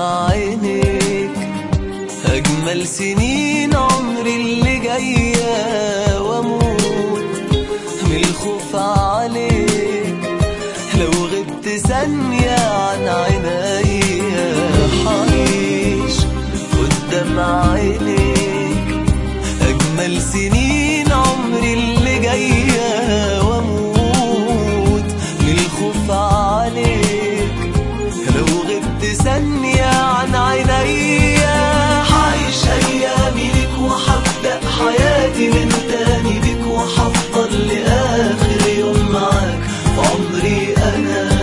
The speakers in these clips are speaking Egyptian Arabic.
قدام عينيك أجمل سنين عمري اللي جاية وأموت من الخوف عليك لو غبت ثانية عن عينيا حعيش قدام عينيك أجمل سنين عمري اللي جاية وأموت من الخوف عليك لو غبت ثانية عن عينيا حعيش أيامي ليك وحبدأ حياتي من تاني بيك وحفضل لآخر يوم معاك في عمري أنا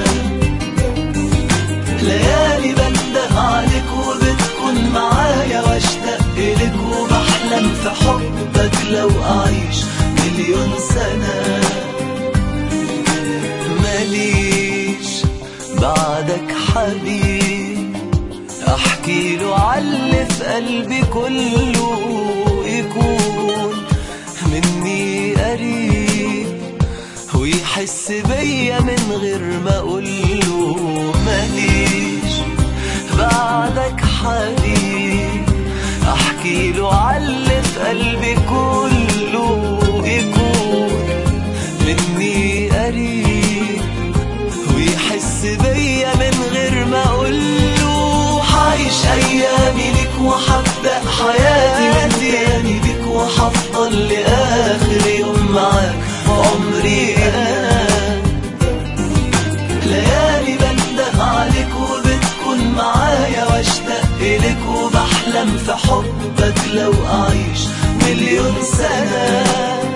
ليالي بندق عليك وبتكون معايا واشتاق إليك وبحلم في حبك لو أعيش مليون سنة ماليش بعدك حبيب احكي له عاللي في قلبي كله يكون مني قريب ويحس بيا من غير ما اقوله ماليش بعدك حبيب احكي له عاللي في قلبي كله يكون مني قريب ويحس بيا من غير ما اقوله حعيش ايامي ليك وحبدأ حياتي من تاني بيك وحفضل لاخر يوم معاك في عمري انا ليالي بندق عليك وبتكون معايا واشتاق اليك وبحلم في حبك لو اعيش مليون سنه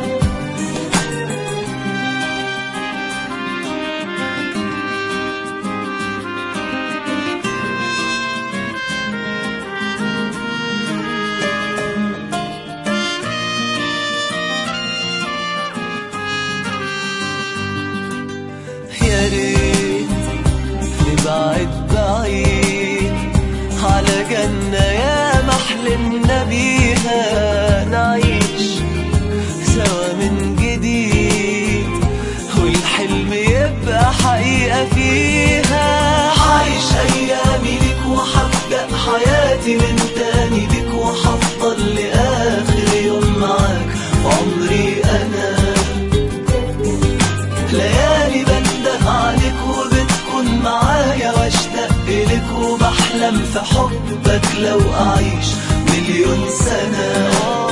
يا ريت نبعد بعيد على جنة يا محلمنا بيها نعيش سوا من جديد والحلم يبقى حقيقة فيها حعيش أيامي ليك وحبدأ حياتي من تاني بيك وحفضل لآخر يوم معاك في عمري أنا ليالي بندق عليك وبتكون معايا واشتاق إليك وبحلم في حبك لو أعيش مليون سنة